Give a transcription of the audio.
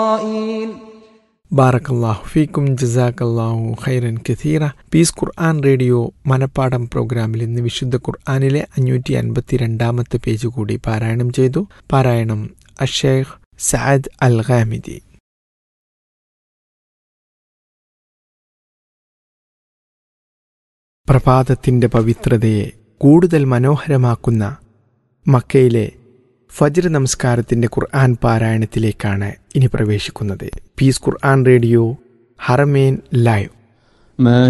ബാറക്കല്ലാഹു ഫീക്കും ജസാക്കല്ലാഹു ഖൈറൻ കഥീറ പീസ് ഖുർആൻ റേഡിയോ മനപ്പാടം പ്രോഗ്രാമിൽ ഇന്ന് വിശുദ്ധ ഖുർആാനിലെ അഞ്ഞൂറ്റി അൻപത്തി രണ്ടാമത്തെ പേജ് കൂടി പാരായണം ചെയ്തു പാരായണം അഷേഖ് സഅദ് അൽ ഖാമിദി പ്രഭാതത്തിന്റെ പവിത്രതയെ കൂടുതൽ മനോഹരമാക്കുന്ന മക്കയിലെ ഫജ്ർ നമസ്കാരത്തിന്റെ ഖുർആൻ പാരായണത്തിലേക്കാണ് ഇനി പ്രവേശിക്കുന്നത് പീസ് ഖുർആൻ റേഡിയോ ഹറമേൻ ലൈവ് ما